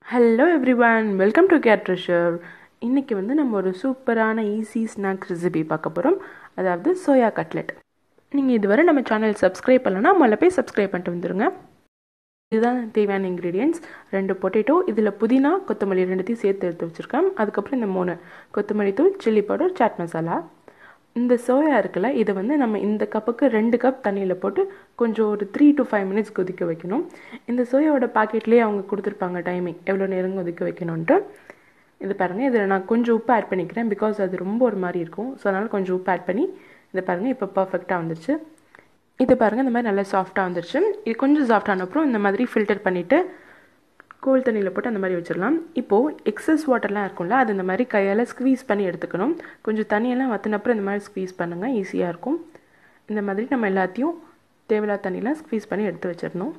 hello everyone welcome to Kate treasure இன்றைக்கி வந்து நம்ம ஒரு சூப்பரான ஈஸி ஸ்நாக்ஸ் ரெசிபி பார்க்க போகிறோம் அதாவது சோயா கட்லெட் நீங்கள் இதுவரை நம்ம சேனல் சப்ஸ்கிரைப் பண்ணலன்னா முதல்ல போய் சப்ஸ்கிரைப் பண்ணிட்டு வந்துடுங்க இதுதான் தேவையான இன்க்ரீடியன்ட்ஸ் ரெண்டு பொட்டேட்டோ இதில் புதினா கொத்தமல்லி ரெண்டுத்தையும் சேர்த்து எடுத்து வச்சுருக்கேன் அதுக்கப்புறம் இந்த மூணு கொத்தமல்லி தூள் சில்லி பவுடர் சாட் மசாலா இந்த சோயா இருக்குல்ல இதை வந்து நம்ம இந்த கப்புக்கு ரெண்டு கப் தண்ணியில் போட்டு கொஞ்சம் ஒரு த்ரீ டு ஃபைவ் மினிட்ஸ் கொதிக்க வைக்கணும் இந்த சோயாவோட பாக்கெட்லேயே அவங்க கொடுத்துருப்பாங்க டைமிங் எவ்வளோ நேரம் கொதிக்க வைக்கணுன்ட்டு இது பாருங்கள் இதில் நான் கொஞ்சம் உப்பு ஆட் பண்ணிக்கிறேன் பிகாஸ் அது ரொம்ப ஒரு மாதிரி இருக்கும் ஸோ அதனால் கொஞ்சம் உப்பு ஆட் பண்ணி இதை பாருங்கள் இப்போ பர்ஃபெக்டாக வந்துருச்சு இது பாருங்கள் இந்த மாதிரி நல்லா சாஃப்டாக வந்துருச்சு இது கொஞ்சம் சாஃப்டான அப்புறம் இந்த மாதிரி ஃபில்டர் பண்ணிவிட்டு கோல் தண்ணியில் போட்டு அந்த மாதிரி வச்சிடலாம் இப்போது எக்ஸஸ் வாட்டர்லாம் இருக்கும்ல அது இந்த மாதிரி கையால் ஸ்க்வீஸ் பண்ணி எடுத்துக்கணும் கொஞ்சம் தண்ணியெல்லாம் வற்றினப்புறம் இந்த மாதிரி ஸ்க்வீஸ் பண்ணுங்கள் ஈஸியாக இருக்கும் இந்த மாதிரி நம்ம எல்லாத்தையும் தேவையில்லாத தண்ணியெலாம் ஸ்க்வீஸ் பண்ணி எடுத்து வச்சிடணும்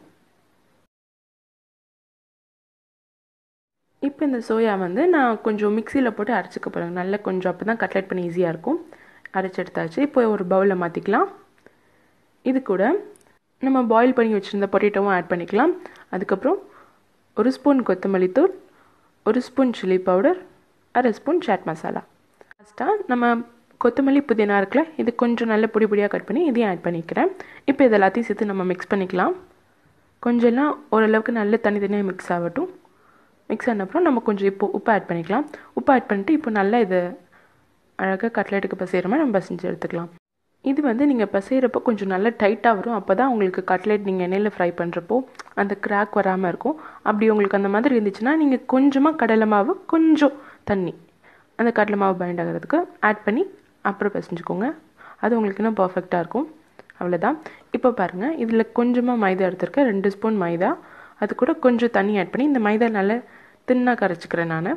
இப்போ இந்த சோயா வந்து நான் கொஞ்சம் மிக்சியில் போட்டு அரைச்சிக்க போகிறேன் நல்லா கொஞ்சம் அப்போ தான் கட்லெட் பண்ணி ஈஸியாக இருக்கும் அரைச்சி எடுத்தாச்சு இப்போ ஒரு பவுலில் மாற்றிக்கலாம் இது கூட நம்ம பாயில் பண்ணி வச்சுருந்த பொட்டேட்டோவும் ஆட் பண்ணிக்கலாம் அதுக்கப்புறம் ஒரு ஸ்பூன் கொத்தமல்லி தூள் ஒரு ஸ்பூன் சில்லி பவுடர் அரை ஸ்பூன் சாட் மசாலா ஃபஸ்ட்டாக நம்ம கொத்தமல்லி புதினா இருக்குல்ல இது கொஞ்சம் நல்ல பொடி பொடியாக கட் பண்ணி இதையும் ஆட் பண்ணிக்கிறேன் இப்போ இது எல்லாத்தையும் சேர்த்து நம்ம மிக்ஸ் பண்ணிக்கலாம் கொஞ்சம்லாம் ஓரளவுக்கு நல்ல தனித்தனியாக மிக்ஸ் ஆகட்டும் மிக்ஸ் ஆன அப்புறம் நம்ம கொஞ்சம் இப்போ உப்பு ஆட் பண்ணிக்கலாம் உப்பு ஆட் பண்ணிட்டு இப்போ நல்லா இது அழகாக கட்லெட்டுக்கு பசைகிற மாதிரி நம்ம பசைஞ்சு எடுத்துக்கலாம் இது வந்து நீங்கள் பசைகிறப்போ கொஞ்சம் நல்லா டைட்டாக வரும் அப்போ தான் உங்களுக்கு கட்லெட் நீங்கள் எண்ணெயில் ஃப்ரை பண்ணுறப்போ அந்த கிராக் வராமல் இருக்கும் அப்படி உங்களுக்கு அந்த மாதிரி இருந்துச்சுன்னா நீங்கள் கொஞ்சமாக கடலை மாவு கொஞ்சம் தண்ணி அந்த கடலை மாவு பைண்ட் ஆகிறதுக்கு ஆட் பண்ணி அப்புறம் பசைஞ்சுக்கோங்க அது உங்களுக்கு இன்னும் பர்ஃபெக்டாக இருக்கும் அவ்வளோதான் இப்போ பாருங்கள் இதில் கொஞ்சமாக மைதா எடுத்திருக்கேன் ரெண்டு ஸ்பூன் மைதா அது கூட கொஞ்சம் தண்ணி ஆட் பண்ணி இந்த மைதா நல்லா தின்னாக கரைச்சிக்கிறேன் நான்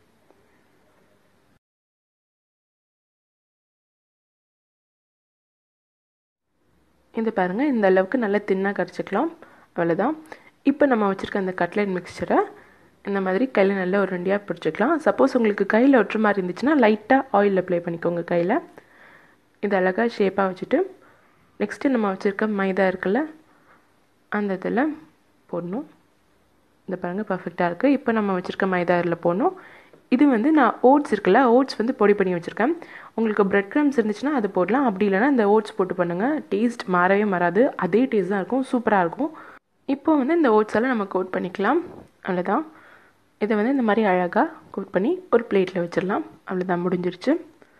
இது பாருங்கள் இந்த அளவுக்கு நல்லா தின்னாக கரைச்சிக்கலாம் அவ்வளோதான் இப்போ நம்ம வச்சுருக்க அந்த கட்லெட் மிக்சரை இந்த மாதிரி கையில் நல்லா ஒரு ரெண்டியாக பிடிச்சிக்கலாம் சப்போஸ் உங்களுக்கு கையில் ஒட்டுற மாதிரி இருந்துச்சுன்னா லைட்டாக ஆயில் அப்ளை பண்ணிக்கோங்க கையில் இது அழகாக ஷேப்பாக வச்சுட்டு நெக்ஸ்ட்டு நம்ம வச்சுருக்க மைதா இருக்குல்ல அந்த இதில் போடணும் இந்த பாருங்கள் பர்ஃபெக்டாக இருக்குது இப்போ நம்ம வச்சுருக்க மைதா இதில் போடணும் இது வந்து நான் ஓட்ஸ் இருக்குல்ல ஓட்ஸ் வந்து பொடி பண்ணி வச்சுருக்கேன் உங்களுக்கு ப்ரெட் க்ரம்ஸ் இருந்துச்சுன்னா அது போடலாம் அப்படி இல்லைனா இந்த ஓட்ஸ் போட்டு பண்ணுங்கள் டேஸ்ட் மாறவே மாறாது அதே டேஸ்ட் தான் இருக்கும் சூப்பராக இருக்கும் இப்போ வந்து இந்த ஓட்ஸ் எல்லாம் நம்ம கோட் பண்ணிக்கலாம் அவ்வளோதான் இதை வந்து இந்த மாதிரி அழகாக கோட் பண்ணி ஒரு பிளேட்டில் வச்சிடலாம் அவ்வளோதான் முடிஞ்சிருச்சு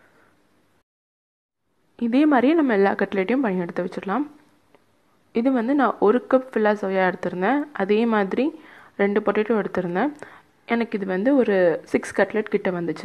இதே மாதிரியே நம்ம எல்லா கட்லெட்டையும் பண்ணி எடுத்து வச்சிடலாம் இது வந்து நான் ஒரு கப் ஃபுல்லாக சோயா எடுத்திருந்தேன் அதே மாதிரி ரெண்டு பொட்டேட்டோ எடுத்திருந்தேன் எனக்கு இது வந்து ஒரு சிக்ஸ் கட்லெட் கிட்ட வந்துச்சு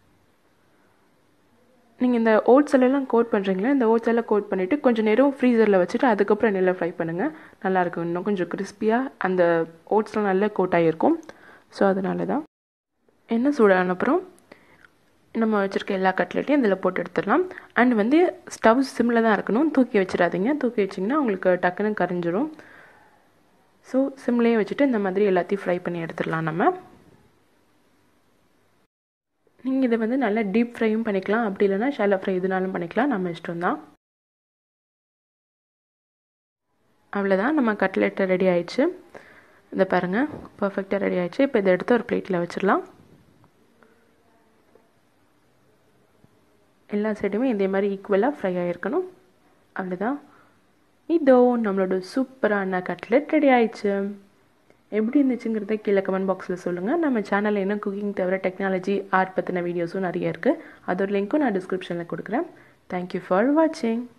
நீங்கள் இந்த ஓட்ஸ் எல்லாம் கோட் பண்ணுறீங்களா இந்த ஓட்ஸ் எல்லாம் கோட் பண்ணிவிட்டு கொஞ்சம் நேரம் ஃப்ரீசரில் வச்சுட்டு அதுக்கப்புறம் எண்ணெயில் ஃப்ரை பண்ணுங்கள் நல்லாயிருக்கும் இன்னும் கொஞ்சம் கிறிஸ்பியாக அந்த ஓட்ஸ்லாம் நல்லா கோட் ஆகிருக்கும் ஸோ அதனால தான் எண்ணெய் சூடான அப்புறம் நம்ம வச்சுருக்க எல்லா கட்லெட்டையும் இதில் போட்டு எடுத்துடலாம் அண்ட் வந்து ஸ்டவ் சிம்மில் தான் இருக்கணும் தூக்கி வச்சிடாதீங்க தூக்கி வச்சிங்கன்னா உங்களுக்கு டக்குன்னு கரைஞ்சிரும் ஸோ சிம்லேயே வச்சுட்டு இந்த மாதிரி எல்லாத்தையும் ஃப்ரை பண்ணி எடுத்துடலாம் நம்ம நீங்கள் இதை வந்து நல்லா டீப் ஃப்ரையும் பண்ணிக்கலாம் அப்படி இல்லைனா ஷாலோ ஃப்ரை எதுனாலும் பண்ணிக்கலாம் நம்ம இஷ்டம் தான் அவ்வளோதான் நம்ம கட்லெட்டு ரெடி ஆயிடுச்சு இதை பாருங்கள் பர்ஃபெக்டாக ரெடி ஆயிடுச்சு இப்போ இதை எடுத்து ஒரு பிளேட்டில் வச்சிடலாம் எல்லா சைடுமே இதே மாதிரி ஈக்குவலாக ஃப்ரை ஆகிருக்கணும் அவ்வளோதான் இதோ நம்மளோட சூப்பரான கட்லெட் ரெடி ஆயிடுச்சு எப்படி இருந்துச்சுங்கிறத கீழே கமெண்ட் பாக்ஸில் சொல்லுங்கள் நம்ம சேனலில் இன்னும் குக்கிங் தவிர டெக்னாலஜி ஆர்ட் பற்றின வீடியோஸும் நிறைய இருக்குது அதோட லிங்க்கும் நான் டிஸ்கிரிப்ஷனில் கொடுக்குறேன் தேங்க்யூ ஃபார் வாட்சிங்